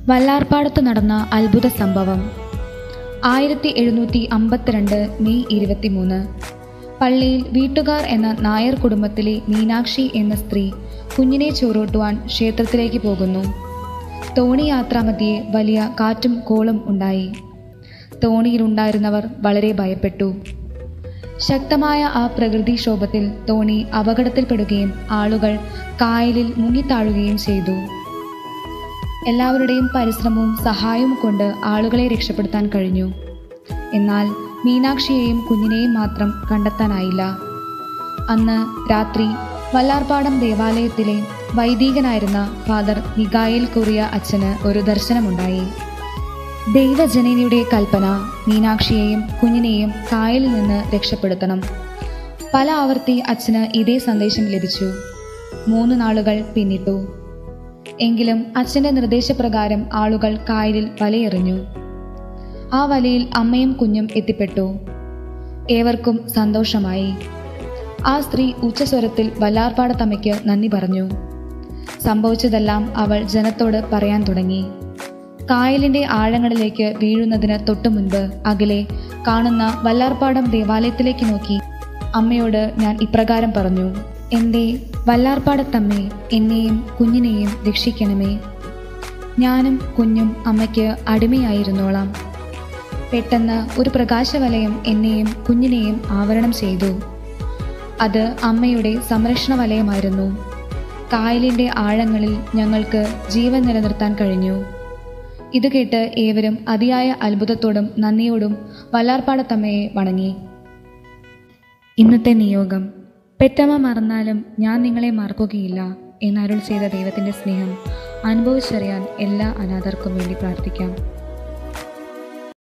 വല്ലാർപാടത്ത് നടന്ന അത്ഭുത സംഭവം ആയിരത്തി എഴുന്നൂറ്റി അമ്പത്തിരണ്ട് മെയ് ഇരുപത്തിമൂന്ന് പള്ളിയിൽ വീട്ടുകാർ എന്ന നായർ കുടുംബത്തിലെ മീനാക്ഷി എന്ന സ്ത്രീ കുഞ്ഞിനെ ചോറൂട്ടുവാൻ ക്ഷേത്രത്തിലേക്ക് പോകുന്നു തോണി യാത്രാമധ്യേ വലിയ കാറ്റും കോളും ഉണ്ടായി തോണിയിലുണ്ടായിരുന്നവർ വളരെ ഭയപ്പെട്ടു ശക്തമായ ആ പ്രകൃതിക്ഷോഭത്തിൽ തോണി അപകടത്തിൽപ്പെടുകയും ആളുകൾ കായലിൽ മുങ്ങിത്താഴുകയും ചെയ്തു എല്ലാവരുടെയും പരിശ്രമവും സഹായവും കൊണ്ട് ആളുകളെ രക്ഷപ്പെടുത്താൻ കഴിഞ്ഞു എന്നാൽ മീനാക്ഷിയെയും കുഞ്ഞിനെയും മാത്രം കണ്ടെത്താനായില്ല അന്ന് രാത്രി വല്ലാർപാടം ദേവാലയത്തിലെ വൈദികനായിരുന്ന ഫാദർ മിഗായേൽ കുറിയ അച്ഛന് ഒരു ദർശനമുണ്ടായി ദൈവജനനിയുടെ കൽപ്പന മീനാക്ഷിയെയും കുഞ്ഞിനെയും കായലിൽ നിന്ന് രക്ഷപ്പെടുത്തണം പല ആവർത്തി അച്ഛന് ഇതേ സന്ദേശം ലഭിച്ചു മൂന്ന് നാളുകൾ പിന്നിട്ടു എങ്കിലും അച്ഛന്റെ നിർദ്ദേശപ്രകാരം ആളുകൾ കായലിൽ വലയെറിഞ്ഞു ആ വലയിൽ അമ്മയും കുഞ്ഞും എത്തിപ്പെട്ടു ഏവർക്കും സന്തോഷമായി ആ സ്ത്രീ ഉച്ചസ്വരത്തിൽ വല്ലാർപാടത്തമ്മയ്ക്ക് നന്ദി പറഞ്ഞു സംഭവിച്ചതെല്ലാം അവൾ ജനത്തോട് പറയാൻ തുടങ്ങി കായലിന്റെ ആഴങ്ങളിലേക്ക് വീഴുന്നതിന് തൊട്ടു മുൻപ് അകലെ കാണുന്ന വല്ലാർപാടം ദേവാലയത്തിലേക്ക് നോക്കി അമ്മയോട് ഞാൻ ഇപ്രകാരം പറഞ്ഞു എൻ്റെ വല്ലാർപാടത്തമ്മേ എന്നെയും കുഞ്ഞിനെയും രക്ഷിക്കണമേ ഞാനും കുഞ്ഞും അമ്മയ്ക്ക് അടിമയായിരുന്നോളാം പെട്ടെന്ന് ഒരു പ്രകാശവലയം എന്നെയും കുഞ്ഞിനെയും ആവരണം ചെയ്തു അത് അമ്മയുടെ സംരക്ഷണ വലയമായിരുന്നു കായലിന്റെ ആഴങ്ങളിൽ ഞങ്ങൾക്ക് ജീവൻ നിലനിർത്താൻ കഴിഞ്ഞു ഇത് കേട്ട് ഏവരും അതിയായ അത്ഭുതത്തോടും നന്ദിയോടും വല്ലാർപാടത്തമ്മയെ വണങ്ങി ഇന്നത്തെ നിയോഗം പെറ്റമ്മ മറന്നാലും ഞാൻ നിങ്ങളെ മറക്കുകയില്ല എന്നരുൾ ചെയ്ത ദൈവത്തിൻ്റെ സ്നേഹം അനുഭവിച്ചറിയാൻ എല്ലാ അനാഥർക്കും വേണ്ടി പ്രാർത്ഥിക്കാം